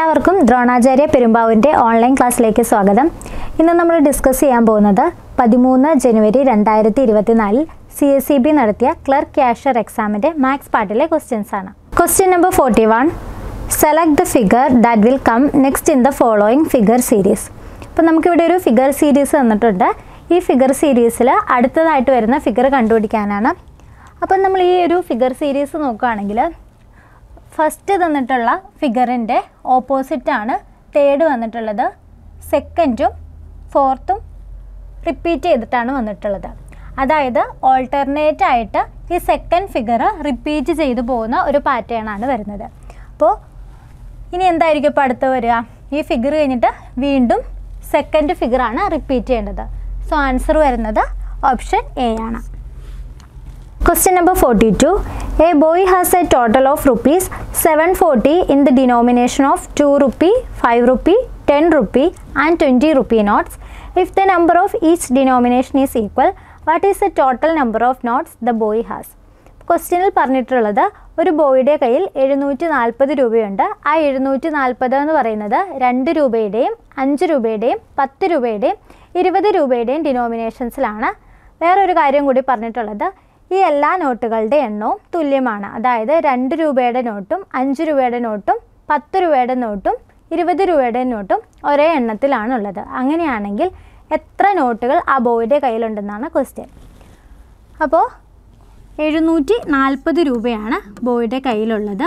എല്ലാവർക്കും ദ്രോണാചാര്യ പെരുമ്പാവൂരിൻ്റെ ഓൺലൈൻ ക്ലാസ്സിലേക്ക് സ്വാഗതം ഇന്ന് നമ്മൾ ഡിസ്കസ് ചെയ്യാൻ പോകുന്നത് പതിമൂന്ന് ജനുവരി രണ്ടായിരത്തി ഇരുപത്തിനാലിൽ സി എസ് സി ബി നടത്തിയ ക്ലർക്ക് ക്യാഷർ എക്സാമിൻ്റെ മാത്സ് പാർട്ടിലെ ക്വസ്റ്റ്യൻസ് ആണ് question number forty one select the figure that will come next in the following figure series അപ്പോൾ നമുക്കിവിടെ ഒരു ഫിഗർ സീരീസ് തന്നിട്ടുണ്ട് ഈ ഫിഗർ സീരീസിൽ അടുത്തതായിട്ട് വരുന്ന ഫിഗർ കണ്ടുപിടിക്കാനാണ് അപ്പം നമ്മൾ ഈ ഒരു ഫിഗർ സീരീസ് നോക്കുകയാണെങ്കിൽ ഫസ്റ്റ് തന്നിട്ടുള്ള ഫിഗറിൻ്റെ ഓപ്പോസിറ്റാണ് തേർഡ് വന്നിട്ടുള്ളത് സെക്കൻഡും ഫോർത്തും റിപ്പീറ്റ് ചെയ്തിട്ടാണ് വന്നിട്ടുള്ളത് അതായത് ഓൾട്ടർനേറ്റ് ആയിട്ട് ഈ സെക്കൻഡ് ഫിഗർ റിപ്പീറ്റ് ചെയ്തു പോകുന്ന ഒരു പാറ്റേൺ ആണ് വരുന്നത് അപ്പോൾ ഇനി എന്തായിരിക്കും ഇപ്പോൾ അടുത്ത് വരിക ഈ ഫിഗർ കഴിഞ്ഞിട്ട് വീണ്ടും സെക്കൻഡ് ഫിഗറാണ് റിപ്പീറ്റ് ചെയ്യേണ്ടത് സോ ആൻസർ വരുന്നത് ഓപ്ഷൻ എ ആണ് Question number 42. A boy has a total of rupees 740 in the denomination of 2 rupee, 5 rupee, 10 rupee and 20 rupee notes. If the number of each denomination is equal, what is the total number of notes the boy has? ക്വസ്റ്റ്യനിൽ പറഞ്ഞിട്ടുള്ളത് ഒരു ബോയുടെ കയ്യിൽ എഴുന്നൂറ്റി നാൽപ്പത് രൂപയുണ്ട് ആ എഴുന്നൂറ്റി നാൽപ്പത് എന്ന് പറയുന്നത് രണ്ട് രൂപയുടെയും അഞ്ച് രൂപയുടെയും പത്ത് രൂപയുടെയും ഇരുപത് രൂപയുടെയും ഡിനോമിനേഷൻസിലാണ് വേറൊരു കാര്യം കൂടി പറഞ്ഞിട്ടുള്ളത് ഈ എല്ലാ നോട്ടുകളുടെ എണ്ണവും തുല്യമാണ് അതായത് രണ്ട് രൂപയുടെ നോട്ടും അഞ്ച് രൂപയുടെ നോട്ടും പത്ത് രൂപയുടെ നോട്ടും ഇരുപത് രൂപയുടെ നോട്ടും ഒരേ എണ്ണത്തിലാണുള്ളത് അങ്ങനെയാണെങ്കിൽ എത്ര നോട്ടുകൾ ആ ബോയുടെ കയ്യിലുണ്ടെന്നാണ് ക്വസ്റ്റ്യൻ അപ്പോൾ എഴുന്നൂറ്റി നാൽപ്പത് രൂപയാണ് ബോയുടെ കയ്യിലുള്ളത്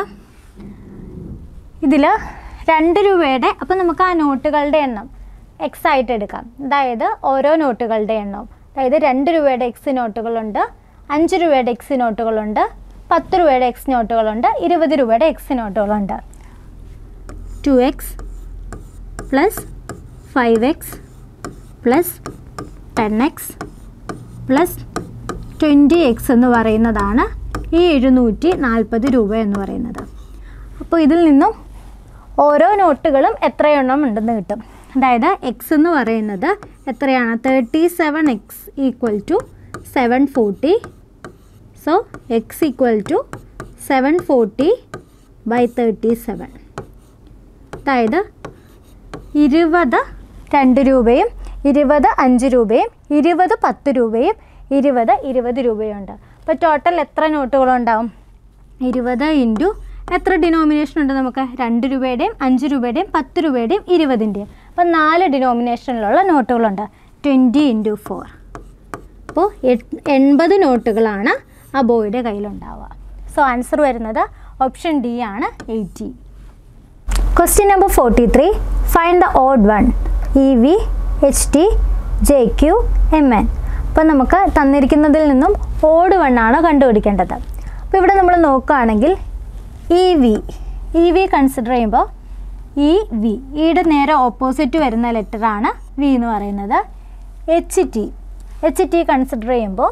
ഇതിൽ രണ്ട് രൂപയുടെ അപ്പോൾ നമുക്ക് ആ നോട്ടുകളുടെ എണ്ണം എക്സ് ആയിട്ട് എടുക്കാം അതായത് ഓരോ നോട്ടുകളുടെ എണ്ണവും അതായത് രണ്ട് രൂപയുടെ എക്സ് നോട്ടുകളുണ്ട് അഞ്ച് രൂപയുടെ എക്സ് നോട്ടുകളുണ്ട് പത്ത് രൂപയുടെ എക്സ് നോട്ടുകളുണ്ട് ഇരുപത് രൂപയുടെ എക്സ് നോട്ടുകളുണ്ട് two X plus five X plus ten X plus twenty X എന്ന് പറയുന്നതാണ് ഈ എഴുന്നൂറ്റി നാൽപ്പത് രൂപ എന്ന് പറയുന്നത് അപ്പോൾ ഇതിൽ നിന്നും ഓരോ നോട്ടുകളും എത്രയെണ്ണം ഉണ്ടെന്ന് കിട്ടും അതായത് എക്സ് എന്ന് പറയുന്നത് എത്രയാണ് thirty seven X equal to seven forty so X equal to seven forty by thirty seven അതായത് ഇരുപത് രണ്ട് രൂപയും ഇരുപത് അഞ്ച് രൂപയും ഇരുപത് പത്ത് രൂപയും ഇരുപത് ഇരുപത് രൂപയുണ്ട് അപ്പോൾ ടോട്ടൽ എത്ര നോട്ടുകളുണ്ടാവും ഇരുപത് ഇൻറ്റു എത്ര ഡിനോമിനേഷൻ ഉണ്ട് നമുക്ക് രണ്ട് രൂപയുടെയും അഞ്ച് രൂപയുടെയും പത്ത് രൂപയുടെയും ഇരുപതിൻ്റെയും അപ്പോൾ നാല് ഡിനോമിനേഷനിലുള്ള നോട്ടുകളുണ്ട് ട്വൻറ്റി ഇൻറ്റു ഫോർ അപ്പോൾ എൺപത് നോട്ടുകളാണ് ആ ബോയുടെ കയ്യിലുണ്ടാവുക സോ ആൻസർ വരുന്നത് ഓപ്ഷൻ ഡി ആണ് eighty question number forty three find the odd one E V H T J Q M N അപ്പോൾ നമുക്ക് തന്നിരിക്കുന്നതിൽ നിന്നും ഓഡ് വണ്ണാണ് കണ്ടുപിടിക്കേണ്ടത് അപ്പോൾ ഇവിടെ നമ്മൾ നോക്കുകയാണെങ്കിൽ E V E V consider ചെയ്യുമ്പോൾ ഇ വി ഇയുടെ നേരെ ഓപ്പോസിറ്റ് വരുന്ന ലെറ്ററാണ് വി എന്ന് പറയുന്നത് H T H T consider ചെയ്യുമ്പോൾ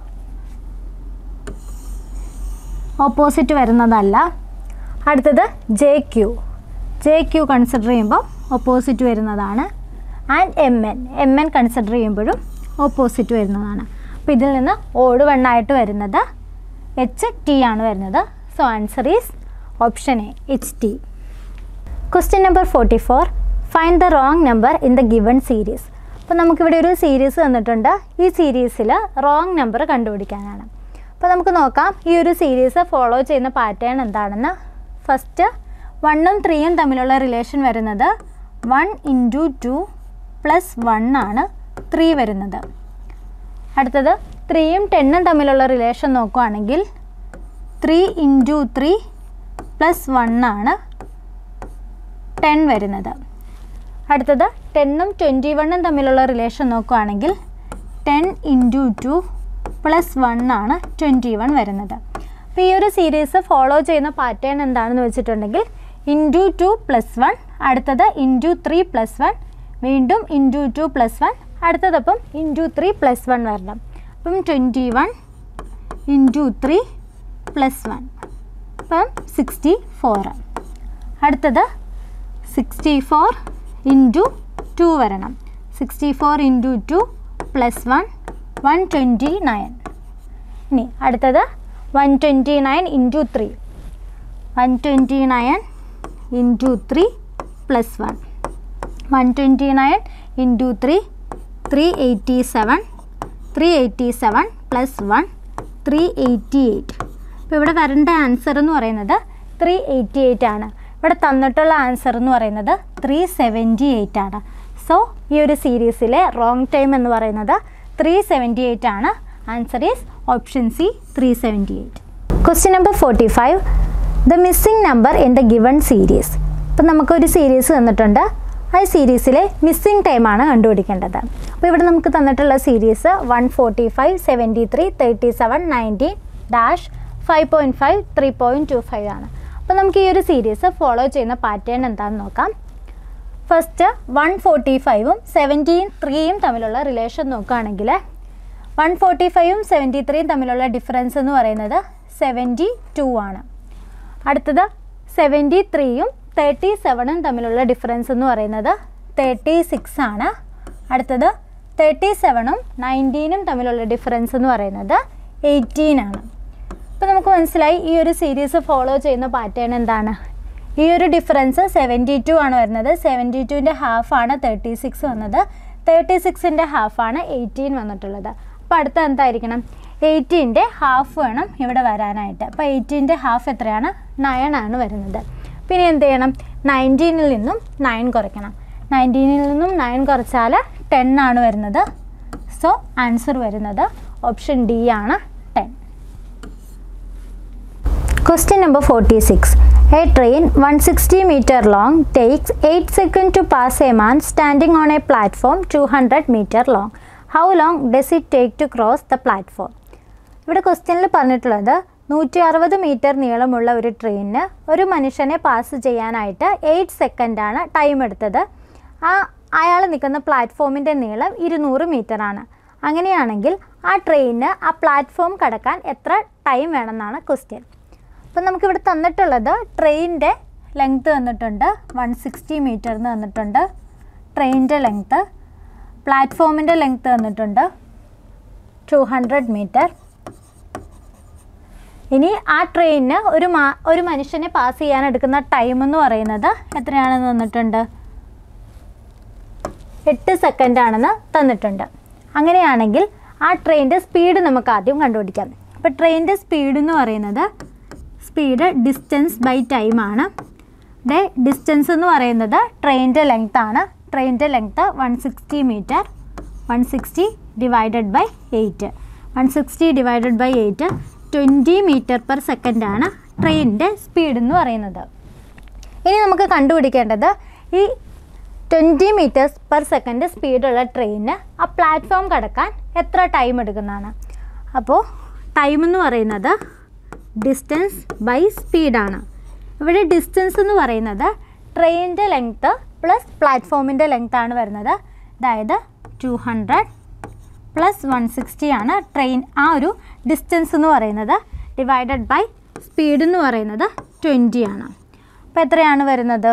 ഓപ്പോസിറ്റ് വരുന്നതല്ല അടുത്തത് J Q J Q consider ചെയ്യുമ്പോൾ ഓപ്പോസിറ്റ് വരുന്നതാണ് and M N M N consider ചെയ്യുമ്പോഴും ഓപ്പോസിറ്റ് വരുന്നതാണ് അപ്പോൾ ഇതിൽ നിന്ന് ഓട് വണ്ണായിട്ട് വരുന്നത് എച്ച് ടി ആണ് വരുന്നത് so answer is option A H T question number forty four find the wrong number in the given series അപ്പോൾ നമുക്കിവിടെ ഒരു സീരീസ് തന്നിട്ടുണ്ട് ഈ സീരീസിൽ റോങ് നമ്പർ കണ്ടുപിടിക്കാനാണ് അപ്പോൾ നമുക്ക് നോക്കാം ഈ ഒരു സീരീസ് ഫോളോ ചെയ്യുന്ന പാറ്റേൺ എന്താണെന്ന് ഫസ്റ്റ് വണ്ണും ത്രീയും തമ്മിലുള്ള റിലേഷൻ വരുന്നത് one into two plus one ആണ് ത്രീ വരുന്നത് അടുത്തത് ത്രീയും ടെന്നും തമ്മിലുള്ള റിലേഷൻ നോക്കുകയാണെങ്കിൽ three into three plus one ആണ് ടെൻ വരുന്നത് അടുത്തത് ടെന്നും ട്വൻറ്റി വണ്ണും തമ്മിലുള്ള റിലേഷൻ നോക്കുകയാണെങ്കിൽ ten into two plus one ആണ് ട്വൻറ്റി വൺ വരുന്നത് അപ്പോൾ ഈ ഒരു സീരീസ് ഫോളോ ചെയ്യുന്ന പാറ്റേൺ എന്താണെന്ന് വെച്ചിട്ടുണ്ടെങ്കിൽ ഇൻറ്റു ടു പ്ലസ് വൺ അടുത്തത് ഇൻറ്റു ത്രീ പ്ലസ് വൺ വീണ്ടും ഇൻറ്റു ടു പ്ലസ് വൺ അടുത്തതപ്പം ഇൻറ്റു ത്രീ പ്ലസ് വൺ വരണം അപ്പം twenty one into three plus one അപ്പം സിക്സ്റ്റി ഫോർ അടുത്തത് സിക്സ്റ്റി ഫോർ ഇൻറ്റു ടു വരണം sixty four into two plus one one twenty nine ഇനി അടുത്തത് one twenty nine into three one twenty nine into three plus one one twenty nine into three three eighty seven three eighty seven plus one three eighty eight അപ്പോൾ ഇവിടെ വരേണ്ട answer എന്ന് പറയുന്നത് three eighty eight ആണ് ഇവിടെ തന്നിട്ടുള്ള answer എന്ന് പറയുന്നത് ത്രീ സെവൻറ്റി എയ്റ്റ് ആണ് സോ ഈ ഒരു സീരീസിലെ റോങ് ടൈം എന്ന് പറയുന്നത് ത്രീ സെവൻറ്റി എയ്റ്റ് ആണ് answer is option C three seventy eight question number forty five the missing number in the given series ഇപ്പം നമുക്കൊരു സീരീസ് തന്നിട്ടുണ്ട് ആ സീരീസിലെ മിസ്സിംഗ് ടൈമാണ് കണ്ടുപിടിക്കേണ്ടത് അപ്പോൾ ഇവിടെ നമുക്ക് തന്നിട്ടുള്ള series one forty five seventy three thirty seven nineteen dash five point five three point two five ആണ് അപ്പോൾ നമുക്ക് ഈ ഒരു സീരീസ് ഫോളോ ചെയ്യുന്ന പാറ്റേൺ എന്താണെന്ന് നോക്കാം ഫസ്റ്റ് വൺ ഫോർട്ടി ഫൈവും സെവൻറ്റീൻ ത്രീയും തമ്മിലുള്ള റിലേഷൻ നോക്കുകയാണെങ്കിൽ വൺ ഫോർട്ടി ഫൈവും സെവൻറ്റി ത്രീയും തമ്മിലുള്ള ഡിഫറൻസ് എന്ന് പറയുന്നത് സെവൻറ്റി ടു ആണ് അടുത്തത് സെവൻറ്റി ത്രീയും തേർട്ടി സെവനും തമ്മിലുള്ള ഡിഫറൻസ് എന്ന് പറയുന്നത് തേർട്ടി സിക്സ് ആണ് അടുത്തത് തേർട്ടി സെവനും നയൻറ്റീനും തമ്മിലുള്ള ഡിഫറൻസ് എന്ന് പറയുന്നത് എയ്റ്റീൻ ആണ് അപ്പോൾ നമുക്ക് മനസ്സിലായി ഈ ഒരു സീരീസ് ഫോളോ ചെയ്യുന്ന പാറ്റേൺ എന്താണ് ഈ ഒരു ഡിഫറൻസ് സെവൻറ്റി ടു ആണ് വരുന്നത് സെവൻറ്റി ടുവിൻ്റെ ഹാഫാണ് തേർട്ടി സിക്സ് വന്നത് തേർട്ടി സിക്സിൻ്റെ ഹാഫാണ് എയ്റ്റീൻ വന്നിട്ടുള്ളത് അപ്പോൾ അടുത്ത എന്തായിരിക്കണം എയ്റ്റീൻ്റെ ഹാഫ് വേണം ഇവിടെ വരാനായിട്ട് അപ്പോൾ എയ്റ്റീൻ്റെ ഹാഫ് എത്രയാണ് നയൻ ആണ് വരുന്നത് പിന്നെ എന്ത് ചെയ്യണം നയൻറ്റീനിൽ നിന്നും നയൻ കുറയ്ക്കണം നയൻറ്റീനിൽ നിന്നും നയൻ കുറച്ചാൽ ടെൻ ആണ് വരുന്നത് സോ ആൻസർ വരുന്നത് ഓപ്ഷൻ ഡി ആണ് ten Question number 46. A train 160 meter long takes 8 seconds to pass a man standing on a platform 200 meter long. How long does it take to cross the platform? ഇവിടെ ക്വസ്റ്റ്യനിൽ പറഞ്ഞിട്ടുള്ളത് നൂറ്റി അറുപത് metre നീളമുള്ള ഒരു ട്രെയിനിന് ഒരു മനുഷ്യനെ പാസ് ചെയ്യാനായിട്ട് എയ്റ്റ് സെക്കൻഡാണ് ടൈം എടുത്തത് ആ അയാൾ നിൽക്കുന്ന പ്ലാറ്റ്ഫോമിൻ്റെ നീളം ഇരുന്നൂറ് മീറ്ററാണ് അങ്ങനെയാണെങ്കിൽ ആ ട്രെയിനിന് ആ പ്ലാറ്റ്ഫോം കടക്കാൻ എത്ര ടൈം വേണമെന്നാണ് ക്വസ്റ്റ്യൻ അപ്പം നമുക്കിവിടെ തന്നിട്ടുള്ളത് ട്രെയിനിൻ്റെ ലെങ്ത്ത് തന്നിട്ടുണ്ട് വൺ സിക്സ്റ്റി മീറ്റർ എന്ന് തന്നിട്ടുണ്ട് ട്രെയിനിൻ്റെ ലെങ്ത്ത് പ്ലാറ്റ്ഫോമിൻ്റെ ലെങ്ത്ത് തന്നിട്ടുണ്ട് ടു ഹൺഡ്രഡ് മീറ്റർ ഇനി ആ ട്രെയിനിന് ഒരു മാ ഒരു മനുഷ്യനെ പാസ് ചെയ്യാൻ എടുക്കുന്ന ടൈം എന്ന് പറയുന്നത് എത്രയാണെന്ന് തന്നിട്ടുണ്ട് എട്ട് സെക്കൻഡ് ആണെന്ന് തന്നിട്ടുണ്ട് അങ്ങനെയാണെങ്കിൽ ആ ട്രെയിനിൻ്റെ സ്പീഡ് നമുക്ക് ആദ്യം കണ്ടുപിടിക്കാം അപ്പോൾ ട്രെയിനിൻ്റെ സ്പീഡ് എന്ന് പറയുന്നത് സ്പീഡ് ഡിസ്റ്റൻസ് ബൈ ടൈം ആണ് ഇവിടെ ഡിസ്റ്റൻസ് എന്ന് പറയുന്നത് ട്രെയിനിൻ്റെ ലെങ്ത് ആണ് ട്രെയിനിൻ്റെ length one sixty metre one sixty divided by eight one sixty divided by eight twenty metre per second ആണ് ട്രെയിനിൻ്റെ സ്പീഡ് എന്ന് പറയുന്നത് ഇനി നമുക്ക് കണ്ടുപിടിക്കേണ്ടത് ഈ ട്വൻറ്റി മീറ്റേഴ്സ് പെർ സെക്കൻഡ് സ്പീഡുള്ള ട്രെയിനിന് ആ പ്ലാറ്റ്ഫോം കടക്കാൻ എത്ര ടൈം എടുക്കുന്നതാണ് അപ്പോൾ ടൈം എന്ന് പറയുന്നത് ഡിസ്റ്റൻസ് ബൈ സ്പീഡാണ് ഇവിടെ ഡിസ്റ്റൻസ് എന്ന് പറയുന്നത് ട്രെയിനിൻ്റെ ലെങ്ത്ത് പ്ലസ് പ്ലാറ്റ്ഫോമിൻ്റെ ലെങ്ത് ആണ് വരുന്നത് അതായത് two hundred plus one sixty ആണ് ട്രെയിൻ ആ ഒരു ഡിസ്റ്റൻസ് എന്ന് പറയുന്നത് ഡിവൈഡഡ് ബൈ സ്പീഡ് എന്ന് പറയുന്നത് ട്വൻറ്റി ആണ് അപ്പോൾ എത്രയാണ് വരുന്നത്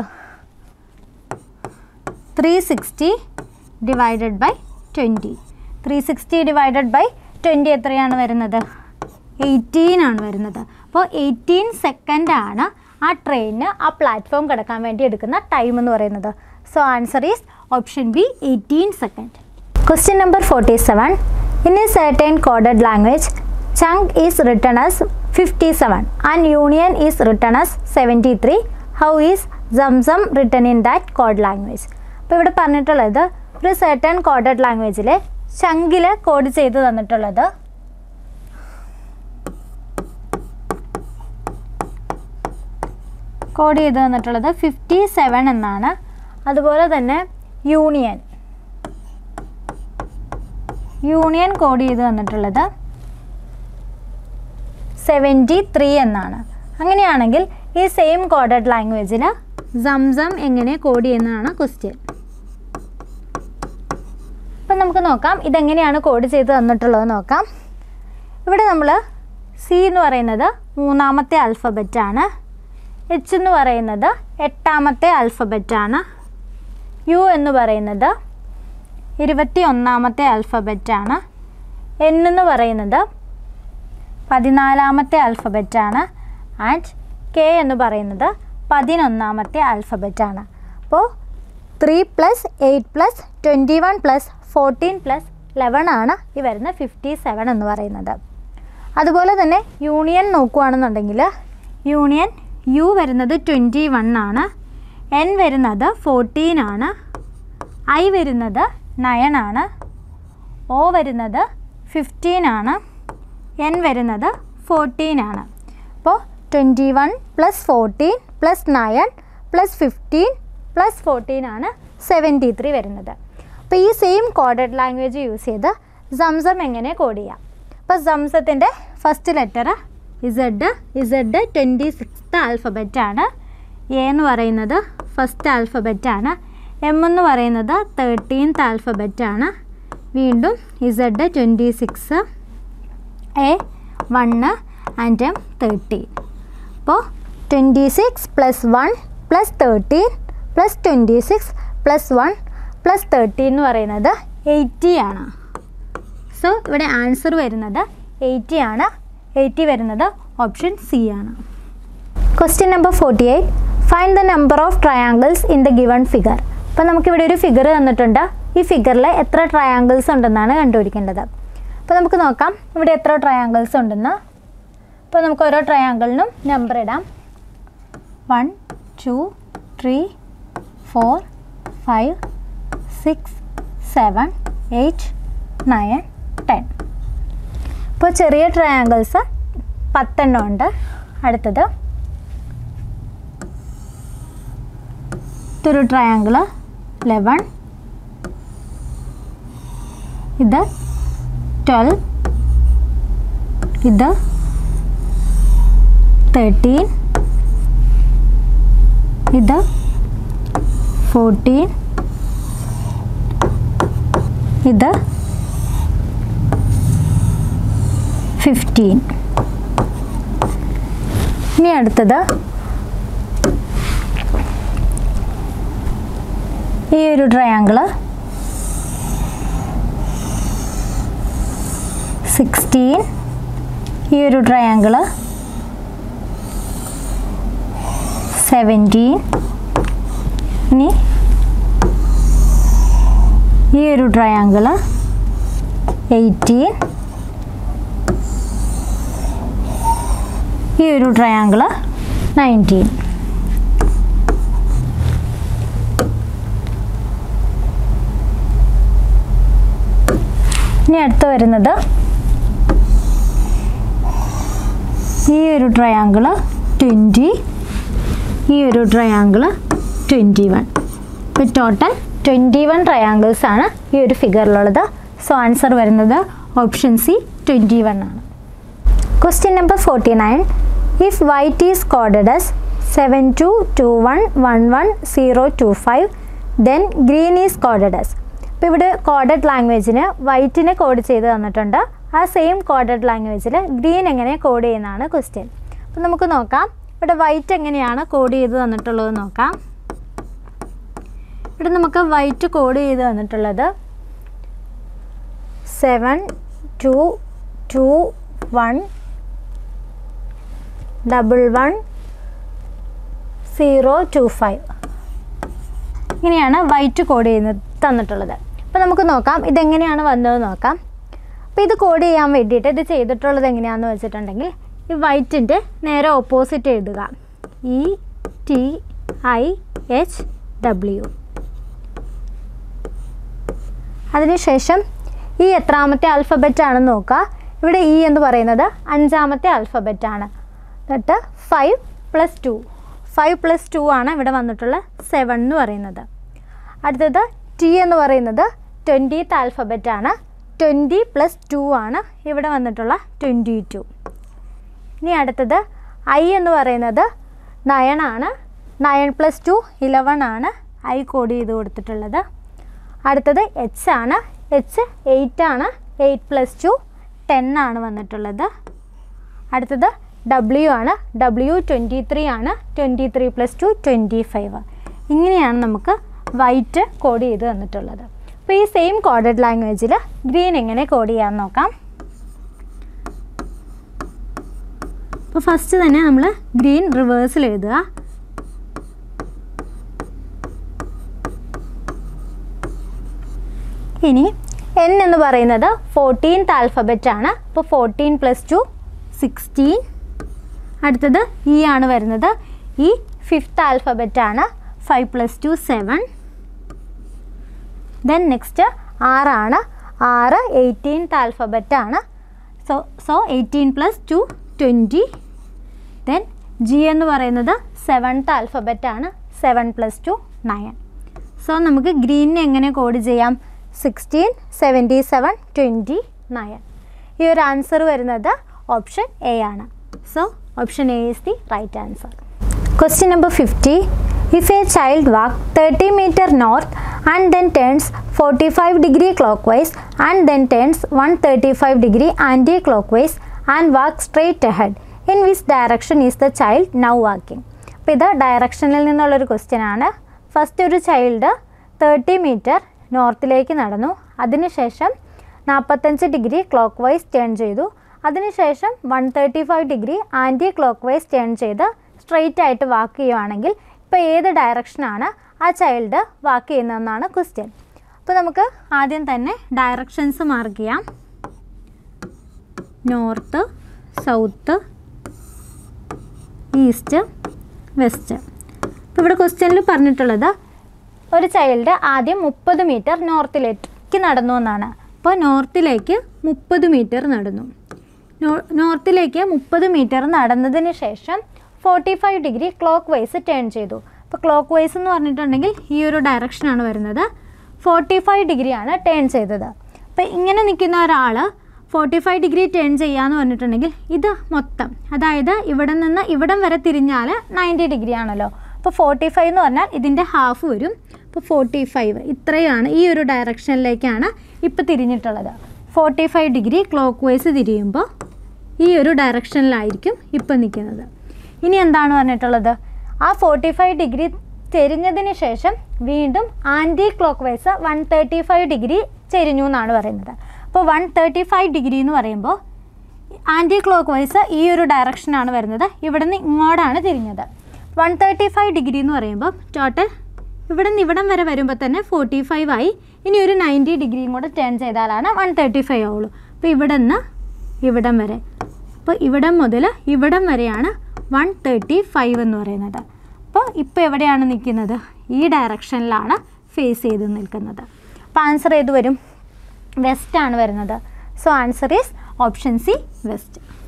three sixty divided by twenty three sixty divided by twenty എത്രയാണ് വരുന്നത് എയ്റ്റീൻ ആണ് വരുന്നത് അപ്പോൾ എയ്റ്റീൻ സെക്കൻഡ് ആണ് ആ ട്രെയിനിന് ആ പ്ലാറ്റ്ഫോം കിടക്കാൻ വേണ്ടി എടുക്കുന്ന ടൈം എന്ന് പറയുന്നത് so answer is option B eighteen second question number forty seven in a certain coded language chunk is written as fifty seven and union is written as seventy three how is zamzam written in that code language അപ്പോൾ ഇവിടെ പറഞ്ഞിട്ടുള്ളത് ഒരു certain coded ലാംഗ്വേജിൽ ചങ്കിൽ code ചെയ്ത് തന്നിട്ടുള്ളത് code ചെയ്ത് തന്നിട്ടുള്ളത് ഫിഫ്റ്റി സെവൻ എന്നാണ് അതുപോലെ തന്നെ യൂണിയൻ യൂണിയൻ കോഡ് ചെയ്ത് തന്നിട്ടുള്ളത് സെവൻറ്റി ത്രീ എന്നാണ് അങ്ങനെയാണെങ്കിൽ ഈ സെയിം കോഡഡ് ലാംഗ്വേജിൽ സംസം എങ്ങനെ കോഡ് ചെയ്യുന്നതാണ് ക്വസ്റ്റ്യൻ അപ്പം നമുക്ക് നോക്കാം ഇതെങ്ങനെയാണ് കോഡ് ചെയ്ത് തന്നിട്ടുള്ളത് നോക്കാം ഇവിടെ നമ്മൾ സി എന്ന് പറയുന്നത് മൂന്നാമത്തെ ആൽഫബറ്റാണ് എച്ച് എന്ന് പറയുന്നത് എട്ടാമത്തെ ആൽഫബറ്റാണ് യു എന്ന് പറയുന്നത് ഇരുപത്തി ഒന്നാമത്തെ ആൽഫബറ്റാണ് എൻ എന്ന് പറയുന്നത് പതിനാലാമത്തെ ആൽഫബറ്റാണ് ആൻഡ് കെ എന്ന് പറയുന്നത് പതിനൊന്നാമത്തെ ആൽഫബറ്റാണ് അപ്പോൾ three plus eight plus twenty one plus fourteen plus eleven ആണ് ഈ വരുന്ന ഫിഫ്റ്റി സെവൻ എന്ന് പറയുന്നത് അതുപോലെ തന്നെ യൂണിയൻ നോക്കുകയാണെന്നുണ്ടെങ്കിൽ യൂണിയൻ യു വരുന്നത് ട്വൻറ്റി വൺ ആണ് എൻ വരുന്നത് ഫോർട്ടീൻ ആണ് ഐ വരുന്നത് നയൻ ആണ് ഒ വരുന്നത് ഫിഫ്റ്റീൻ ആണ് എൻ വരുന്നത് ഫോർട്ടീൻ ആണ് അപ്പോൾ twenty one plus fourteen plus nine plus fifteen plus fourteen ആണ് സെവൻറ്റി ത്രീ വരുന്നത് അപ്പോൾ ഈ സെയിം കോഡഡ് ലാംഗ്വേജ് യൂസ് ചെയ്ത് സംസം എങ്ങനെ കോഡ് ചെയ്യാം അപ്പോൾ സംസത്തിൻ്റെ first letter Z Z twenty sixth alphabet ആണ് എ എന്ന് പറയുന്നത് ഫസ്റ്റ് ആൽഫബറ്റ് ആണ് എം എന്ന് പറയുന്നത് തേർട്ടീൻത്ത് ആൽഫബറ്റ് ആണ് വീണ്ടും Z twenty six A one and M thirteen അപ്പോൾ twenty six plus one plus thirteen plus twenty six plus one plus thirteen എന്ന് പറയുന്നത് എയ്റ്റി ആണ് സോ ഇവിടെ ആൻസർ വരുന്നത് എയ്റ്റി ആണ് എയ്റ്റി വരുന്നത് ഓപ്ഷൻ സി ആണ് question number forty eight find the number of triangles in the given figure അപ്പോൾ നമുക്കിവിടെ ഒരു ഫിഗർ തന്നിട്ടുണ്ട് ഈ ഫിഗറിൽ എത്ര ട്രയാങ്കിൾസ് ഉണ്ടെന്നാണ് കണ്ടുപിടിക്കേണ്ടത് അപ്പോൾ നമുക്ക് നോക്കാം ഇവിടെ എത്ര ട്രയാങ്കിൾസ് ഉണ്ടെന്ന് അപ്പോൾ നമുക്ക് ഓരോ ട്രയാങ്കിളിനും നമ്പർ ഇടാം one two three four five six seven eight nine ten ഇപ്പോൾ ചെറിയ ട്രയാങ്കിൾസ് പത്തെണ്ണം ഉണ്ട് അടുത്തത് ഇതൊരു ട്രയാങ്കിള് ലെവൻ ഇത് ട്വൽവ് ഇത് തേർട്ടീൻ ഇത് ഫോർട്ടീൻ ഇത് ഫിഫ്റ്റീൻ ഇനി അടുത്തത് ഈ ഒരു ട്രയാങ്കിള് സിക്സ്റ്റീൻ ഈ ഒരു ട്രയാങ്കിള് സെവൻറ്റീൻ ഇനി ഈ ഒരു ട്രയാങ്കിള് എയ്റ്റീൻ ഈ ഒരു ട്രയാങ്കിള് നയൻറ്റീൻ ഇനി അടുത്ത് വരുന്നത് ഈ ഒരു ട്രയാങ്കിള് ട്വൻറ്റി ഈ ഒരു ട്രയാങ്കിള് ട്വൻറ്റി വൺ ഇപ്പോൾ ടോട്ടൽ ട്വൻറ്റി വൺ ട്രയാങ്കിൾസ് ആണ് ഈ ഒരു ഫിഗറിലുള്ളത് സോ ആൻസർ വരുന്നത് ഓപ്ഷൻ സി ട്വൻറ്റി വൺ ആണ് question number forty nine if white is coded as seven two two one one one zero two five then green is coded as ഇപ്പോൾ ഇവിടെ coded ലാംഗ്വേജിന് വൈറ്റിനെ code ചെയ്ത് തന്നിട്ടുണ്ട് ആ same coded ലാംഗ്വേജിൽ green എങ്ങനെ code ചെയ്യുന്നതാണ് question അപ്പോൾ നമുക്ക് നോക്കാം ഇവിടെ വൈറ്റ് എങ്ങനെയാണ് കോഡ് ചെയ്ത് തന്നിട്ടുള്ളത് നോക്കാം ഇവിടെ നമുക്ക് വൈറ്റ് കോഡ് ചെയ്ത് തന്നിട്ടുള്ളത് seven two two one double one zero two five ഇങ്ങനെയാണ് വൈറ്റ് കോഡ് ചെയ്യുന്നത് തന്നിട്ടുള്ളത് അപ്പോൾ നമുക്ക് നോക്കാം ഇതെങ്ങനെയാണ് വന്നത് നോക്കാം അപ്പോൾ ഇത് കോഡ് ചെയ്യാൻ വേണ്ടിയിട്ട് ഇത് ചെയ്തിട്ടുള്ളത് എങ്ങനെയാണെന്ന് വെച്ചിട്ടുണ്ടെങ്കിൽ ഈ വൈറ്റിൻ്റെ നേരെ ഓപ്പോസിറ്റ് എഴുതുക E T I H W അതിനുശേഷം ഈ എത്രാമത്തെ ആൽഫബറ്റ് ആണെന്ന് നോക്കുക ഇവിടെ ഇ എന്ന് പറയുന്നത് അഞ്ചാമത്തെ ആൽഫബറ്റ് ആണ് എന്നിട്ട് five plus two five plus two ആണ് ഇവിടെ വന്നിട്ടുള്ള സെവൻ എന്ന് പറയുന്നത് അടുത്തത് ടി എന്ന് പറയുന്നത് ട്വൻറ്റീത്ത് ആൽഫബറ്റ് ആണ് ട്വൻറ്റി പ്ലസ് ടു ആണ് ഇവിടെ വന്നിട്ടുള്ള ട്വൻറ്റി ടു ഇനി അടുത്തത് ഐ എന്ന് പറയുന്നത് നയൻ ആണ് നയൻ പ്ലസ് ടു ഇലവൺ ആണ് ഐ കോഡ് ചെയ്ത് കൊടുത്തിട്ടുള്ളത് അടുത്തത് എച്ച് ആണ് എച്ച് എയ്റ്റ് ആണ് എയ്റ്റ് പ്ലസ് ടു ടെൻ ആണ് വന്നിട്ടുള്ളത് അടുത്തത് ഡബ്ല്യു ആണ് ഡബ്ല്യു ട്വൻറ്റി ത്രീ ആണ് twenty three plus two twenty five ഇങ്ങനെയാണ് നമുക്ക് വൈറ്റ് കോഡ് ചെയ്ത് തന്നിട്ടുള്ളത് അപ്പോൾ ഈ സെയിം കോഡഡ് ലാംഗ്വേജിൽ ഗ്രീൻ എങ്ങനെ കോഡ് ചെയ്യാമെന്ന് നോക്കാം അപ്പോൾ ഫസ്റ്റ് തന്നെ നമ്മൾ ഗ്രീൻ റിവേഴ്സിൽ എഴുതുക ഇനി എൻ എന്ന് പറയുന്നത് ഫോർട്ടീൻത്ത് ആൽഫബറ്റ് ആണ് അപ്പോൾ ഫോർട്ടീൻ പ്ലസ് ടു സിക്സ്റ്റീൻ അടുത്തത് ഇ ആണ് വരുന്നത് ഈ ഫിഫ്ത്ത് ആൽഫബറ്റ് ആണ് five plus two seven then next ആറാണ് ആറ് എയ്റ്റീൻത്ത് ആൽഫബറ്റ് ആണ് so so eighteen plus two twenty then G എന്ന് പറയുന്നത് സെവൻത്ത് ആൽഫബറ്റ് ആണ് seven plus two nine so നമുക്ക് ഗ്രീനിനെ എങ്ങനെ കോഡ് ചെയ്യാം sixteen seventy seven twenty nine ഈ ഒരു ആൻസർ വരുന്നത് ഓപ്ഷൻ എ ആണ് so option A is the right answer question number fifty if a child walk thirty metre north and then turns forty five degree clock vice and then turns one thirty five degree clock vice and walk straight ahead in which direction is the child now walking അപ്പോൾ ഇത് ഡയറക്ഷനിൽ നിന്നുള്ളൊരു question ആണ് first ഒരു child thirty metre നോർത്തിലേക്ക് നടന്നു അതിനുശേഷം നാൽപ്പത്തഞ്ച് degree clock vice turn ചെയ്തു അതിനുശേഷം one thirty five degree clock vice turn ചെയ്ത് സ്ട്രെയിറ്റ് ആയിട്ട് വാക്ക് ചെയ്യുവാണെങ്കിൽ ഇപ്പോൾ ഏത് ഡയറക്ഷനാണ് ആ ചൈൽഡ് വാക്ക് ചെയ്യുന്നതെന്നാണ് ക്വസ്റ്റ്യൻ അപ്പോൾ നമുക്ക് ആദ്യം തന്നെ ഡയറക്ഷൻസ് മാർക്ക് ചെയ്യാം നോർത്ത് സൗത്ത് ഈസ്റ്റ് വെസ്റ്റ് ഇപ്പോൾ ഇവിടെ ക്വസ്റ്റ്യനിൽ പറഞ്ഞിട്ടുള്ളത് ഒരു ചൈൽഡ് ആദ്യം മുപ്പത് മീറ്റർ നോർത്തിലേക്ക് നടന്നു എന്നാണ് അപ്പോൾ നോർത്തിലേക്ക് മുപ്പത് മീറ്റർ നടന്നു നോ- നോർത്തിലേക്ക് മുപ്പത് മീറ്റർ നടന്നതിന് ശേഷം forty five degree clock vice turn ചെയ്തു അപ്പോൾ ക്ലോക്ക് വൈസ് എന്ന് പറഞ്ഞിട്ടുണ്ടെങ്കിൽ ഈ ഒരു ഡയറക്ഷനാണ് വരുന്നത് ഫോർട്ടി ഫൈവ് ഡിഗ്രിയാണ് ടേൺ ചെയ്തത് അപ്പോൾ ഇങ്ങനെ നിൽക്കുന്ന ഒരാൾ ഫോർട്ടി ഫൈവ് ഡിഗ്രി ടേൺ ചെയ്യാന്ന് പറഞ്ഞിട്ടുണ്ടെങ്കിൽ ഇത് മൊത്തം അതായത് ഇവിടെ നിന്ന് ഇവിടം വരെ തിരിഞ്ഞാൽ നയൻറ്റി ഡിഗ്രി ആണല്ലോ അപ്പോൾ ഫോർട്ടി ഫൈവ് എന്ന് പറഞ്ഞാൽ ഇതിൻ്റെ ഹാഫ് വരും അപ്പോൾ ഫോർട്ടി ഫൈവ് ഇത്രയാണ് ഈ ഒരു ഡയറക്ഷനിലേക്കാണ് ഇപ്പോൾ തിരിഞ്ഞിട്ടുള്ളത് forty five degree clockwise തിരിയുമ്പോൾ ഈ ഒരു ഡയറക്ഷനിലായിരിക്കും ഇപ്പം നിൽക്കുന്നത് ഇനി എന്താണ് പറഞ്ഞിട്ടുള്ളത് ആ ഫോർട്ടി ഫൈവ് ഡിഗ്രി ചെരിഞ്ഞതിന് ശേഷം വീണ്ടും anticlockwise one thirty five degree ചെരിഞ്ഞു എന്നാണ് പറയുന്നത് അപ്പോൾ വൺ തേർട്ടി ഫൈവ് ഡിഗ്രി എന്ന് പറയുമ്പോൾ ആൻറ്റി ക്ലോക്ക് വൈസ് ഈ ഒരു ഡയറക്ഷനാണ് വരുന്നത് ഇവിടെ നിന്ന് ഇങ്ങോട്ടാണ് തിരിഞ്ഞത് വൺ തേർട്ടി ഫൈവ് ഡിഗ്രി എന്ന് പറയുമ്പോൾ ടോട്ടൽ ഇവിടെ നിന്ന് ഇവിടം വരെ വരുമ്പോൾ തന്നെ ഫോർട്ടി ഫൈവ് ആയി ഇനി ഒരു നയൻറ്റി ഡിഗ്രിയും കൂടെ ടേൺ ചെയ്താലാണ് വൺ തേർട്ടി ഫൈവ് ആവുള്ളൂ അപ്പോൾ ഇവിടെ നിന്ന് ഇവിടം വരെ അപ്പോൾ ഇവിടം മുതൽ ഇവിടം വരെയാണ് വൺ തേർട്ടി ഫൈവ് എന്ന് പറയുന്നത് അപ്പോൾ ഇപ്പോൾ എവിടെയാണ് നിൽക്കുന്നത് ഈ ഡയറക്ഷനിലാണ് ഫേസ് ചെയ്ത് നിൽക്കുന്നത് അപ്പോൾ ആൻസർ ഏത് വരും വെസ്റ്റ് ആണ് വരുന്നത് so answer is option C west